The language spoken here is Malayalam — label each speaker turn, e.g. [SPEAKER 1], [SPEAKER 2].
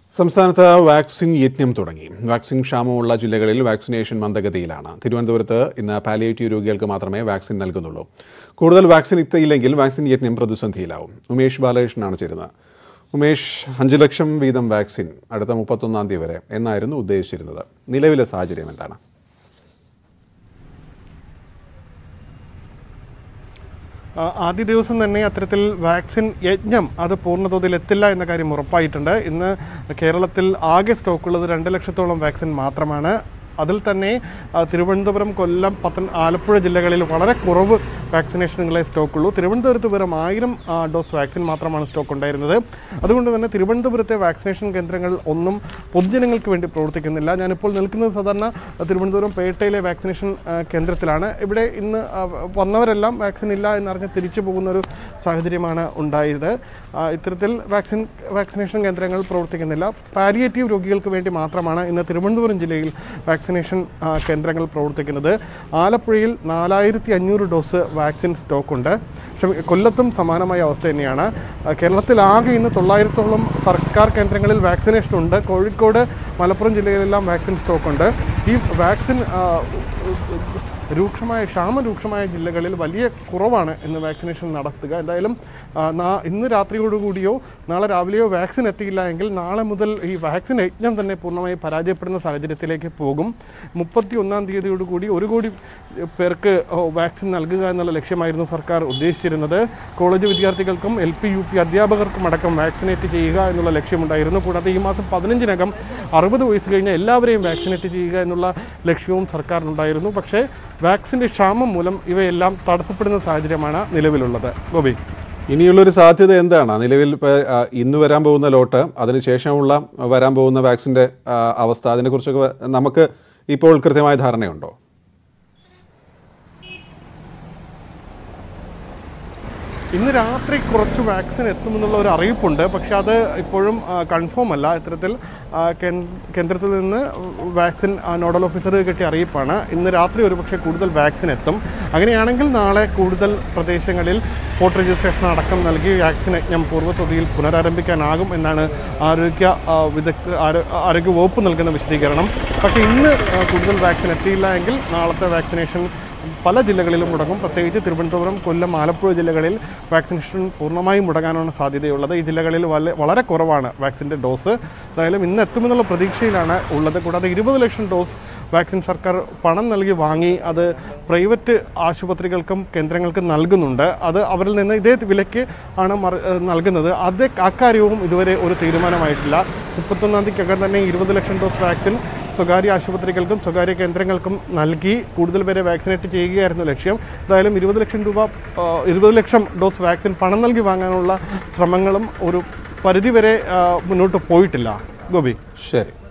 [SPEAKER 1] സംസ്ഥാനത്ത് വാക്സിൻ യജ്ഞം തുടങ്ങി വാക്സിൻ ക്ഷാമമുള്ള ജില്ലകളിൽ വാക്സിനേഷൻ മന്ദഗതിയിലാണ് തിരുവനന്തപുരത്ത് ഇന്ന് പാലിയേറ്റീവ് രോഗികൾക്ക് മാത്രമേ വാക്സിൻ നൽകുന്നുള്ളൂ കൂടുതൽ വാക്സിൻ എത്തിയില്ലെങ്കിൽ വാക്സിൻ യജ്ഞം പ്രതിസന്ധിയിലാവും ഉമേഷ് ബാലകൃഷ്ണനാണ് ചേരുന്നത് ഉമേഷ് അഞ്ച് ലക്ഷം വീതം വാക്സിൻ അടുത്ത മുപ്പത്തൊന്നാം തീയതി വരെ എന്നായിരുന്നു ഉദ്ദേശിച്ചിരുന്നത് നിലവിലെ സാഹചര്യം എന്താണ്
[SPEAKER 2] ആ, ആദ്യ ദിവസം തന്നെ അത്തരത്തിൽ വാക്സിൻ യജ്ഞം അത് പൂർണ്ണതോതിൽ എത്തില്ല എന്ന കാര്യം ഉറപ്പായിട്ടുണ്ട് ഇന്ന് കേരളത്തിൽ ആകെ സ്റ്റോക്കുള്ളത് രണ്ട് ലക്ഷത്തോളം വാക്സിൻ മാത്രമാണ് അതിൽ തന്നെ ആ, തിരുവനന്തപുരം കൊല്ലം പത്തൻ ആലപ്പുഴ ജില്ലകളിൽ വളരെ കുറവ് വാക്സിനേഷനുകളെ സ്റ്റോക്കുള്ളൂ തിരുവനന്തപുരത്ത് വെറും ആയിരം ആ, ഡോസ് വാക്സിൻ മാത്രമാണ് സ്റ്റോക്ക് ഉണ്ടായിരുന്നത് അതുകൊണ്ട് തന്നെ തിരുവനന്തപുരത്തെ വാക്സിനേഷൻ കേന്ദ്രങ്ങൾ ഒന്നും പൊതുജനങ്ങൾക്ക് വേണ്ടി പ്രവർത്തിക്കുന്നില്ല ഞാനിപ്പോൾ നിൽക്കുന്നത് സാധാരണ തിരുവനന്തപുരം പേട്ടയിലെ വാക്സിനേഷൻ ആ, കേന്ദ്രത്തിലാണ് ഇവിടെ ഇന്ന് ആ, വന്നവരെല്ലാം വാക്സിൻ ഇല്ല എന്നറിഞ്ഞ് തിരിച്ചു പോകുന്ന ഒരു സാഹചര്യമാണ് ഉണ്ടായത് ആ, ഇത്തരത്തിൽ വാക്സിൻ വാക്സിനേഷൻ കേന്ദ്രങ്ങൾ പ്രവർത്തിക്കുന്നില്ല പാലിയേറ്റീവ് രോഗികൾക്ക് വേണ്ടി മാത്രമാണ് ഇന്ന് തിരുവനന്തപുരം ജില്ലയിൽ വാക്സിനേഷൻ ആ, കേന്ദ്രങ്ങൾ പ്രവർത്തിക്കുന്നത് ആലപ്പുഴയിൽ നാലായിരത്തി അഞ്ഞൂറ് ഡോസ് വാക്സിൻ സ്റ്റോക്കുണ്ട് ക്ഷമി കൊല്ലത്തും സമാനമായ അവസ്ഥ തന്നെയാണ് ആ, കേരളത്തിലാകെ ഇന്ന് തൊള്ളായിരത്തോളം സർക്കാർ കേന്ദ്രങ്ങളിൽ വാക്സിനേഷൻ ഉണ്ട് കോഴിക്കോട് മലപ്പുറം ജില്ലകളിലെല്ലാം വാക്സിൻ സ്റ്റോക്കുണ്ട് ഈ വാക്സിൻ ആ, രൂക്ഷമായ ക്ഷാമ രൂക്ഷമായ ജില്ലകളിൽ വലിയ കുറവാണ് ഇന്ന് വാക്സിനേഷൻ നടത്തുക എന്തായാലും ആ, നാ- ഇന്ന് രാത്രിയോടുകൂടിയോ നാളെ രാവിലെയോ വാക്സിൻ എത്തിയില്ല എങ്കിൽ നാളെ മുതൽ ഈ വാക്സിൻ യജ്ഞം തന്നെ പൂർണ്ണമായി പരാജയപ്പെടുന്ന സാഹചര്യത്തിലേക്ക് പോകും മുപ്പത്തി ഒന്നാം തീയതിയോടുകൂടി ഒരു കോടി പേർക്ക് ഓ, വാക്സിൻ നൽകുക എന്നുള്ള ലക്ഷ്യമായിരുന്നു സർക്കാർ ഉദ്ദേശിച്ചിരുന്നത് കോളേജ് വിദ്യാർത്ഥികൾക്കും എൽ പി യു പി അധ്യാപകർക്കും അടക്കം വാക്സിനേറ്റ് ചെയ്യുക എന്നുള്ള ലക്ഷ്യമുണ്ടായിരുന്നു കൂടാതെ ഈ മാസം പതിനഞ്ചിനകം അറുപത് വയസ്സ് കഴിഞ്ഞ എല്ലാവരെയും വാക്സിനേറ്റ് ചെയ്യുക എന്നുള്ള ലക്ഷ്യവും സർക്കാരിനുണ്ടായിരുന്നു പക്ഷേ വാക്സിൻ്റെ ക്ഷാമം മൂലം ഇവയെല്ലാം തടസ്സപ്പെടുന്ന സാഹചര്യമാണ് നിലവിലുള്ളത് ഗോപി
[SPEAKER 1] ഇനിയുള്ളൊരു സാധ്യത എന്താണ് നിലവിൽ ഇപ്പോൾ ഇന്ന് വരാൻ പോകുന്ന ലോട്ട് അതിനുശേഷമുള്ള വരാൻ പോകുന്ന വാക്സിൻ്റെ ആ, അവസ്ഥ അതിനെക്കുറിച്ചൊക്കെ വ- നമുക്ക് ഇപ്പോൾ കൃത്യമായ ധാരണയുണ്ടോ
[SPEAKER 2] ഇന്ന് രാത്രി കുറച്ച് വാക്സിൻ എത്തുമെന്നുള്ള ഒരു അറിയിപ്പുണ്ട് പക്ഷെ അത് ഇപ്പോഴും കൺഫേം അല്ല ഇത്തരത്തിൽ ആ, കേന്ദ്ര- കേന്ദ്രത്തിൽ നിന്ന് വാക്സിൻ ആ, നോഡൽ ഓഫീസർ കിട്ടിയ അറിയിപ്പാണ് ഇന്ന് രാത്രി ഒരുപക്ഷെ കൂടുതൽ വാക്സിൻ എത്തും അങ്ങനെയാണെങ്കിൽ നാളെ കൂടുതൽ പ്രദേശങ്ങളിൽ വോട്ട് രജിസ്ട്രേഷൻ അടക്കം നൽകി വാക്സിൻ യജ്ഞം പൂർവ്വസ്ഥിതിയിൽ പുനരാരംഭിക്കാനാകും എന്നാണ് ആരോഗ്യ ആ, വിദഗ്ധ ആരോ- ആരോഗ്യ വകുപ്പ് നൽകുന്ന വിശദീകരണം പക്ഷേ ഇന്ന് ആ, കൂടുതൽ വാക്സിൻ എത്തിയില്ല എങ്കിൽ നാളത്തെ വാക്സിനേഷൻ പല ജില്ലകളിലും മുടങ്ങും പ്രത്യേകിച്ച് തിരുവനന്തപുരം കൊല്ലം ആലപ്പുഴ ജില്ലകളിൽ വാക്സിനേഷൻ പൂർണ്ണമായും മുടങ്ങാനാണ് സാധ്യതയുള്ളത് ഈ ജില്ലകളിൽ വല- വളരെ കുറവാണ് വാക്സിൻ്റെ ഡോസ് എന്തായാലും ഇന്ന് എത്തുമെന്നുള്ള പ്രതീക്ഷയിലാണ് ഉള്ളത് കൂടാതെ ഇരുപത് ലക്ഷം ഡോസ് വാക്സിൻ സർക്കാർ പണം നൽകി വാങ്ങി അത് പ്രൈവറ്റ് ആശുപത്രികൾക്കും കേന്ദ്രങ്ങൾക്കും നൽകുന്നുണ്ട് അത് അവരിൽ നിന്ന് ഇതേ വിലയ്ക്ക് ആണ് മറ- ഏഹ് നൽകുന്നത് അത് അക്കാര്യവും ഇതുവരെ ഒരു തീരുമാനമായിട്ടില്ല മുപ്പത്തൊന്നാം തീയതിക്കകം തന്നെ ഇരുപത് ലക്ഷം ഡോസ് വാക്സിൻ സ്വകാര്യ ആശുപത്രികൾക്കും സ്വകാര്യ കേന്ദ്രങ്ങൾക്കും നൽകി കൂടുതൽ പേരെ വാക്സിനേറ്റ് ചെയ്യുകയായിരുന്നു ലക്ഷ്യം എന്തായാലും ഇരുപത് ലക്ഷം രൂപ ആ, ഇരുപത് ലക്ഷം ഡോസ് വാക്സിൻ പണം നൽകി വാങ്ങാനുള്ള ശ്രമങ്ങളും ഒരു പരിധിവരെ ആ, മുന്നോട്ട് പോയിട്ടില്ല ഗോപി
[SPEAKER 1] ശരി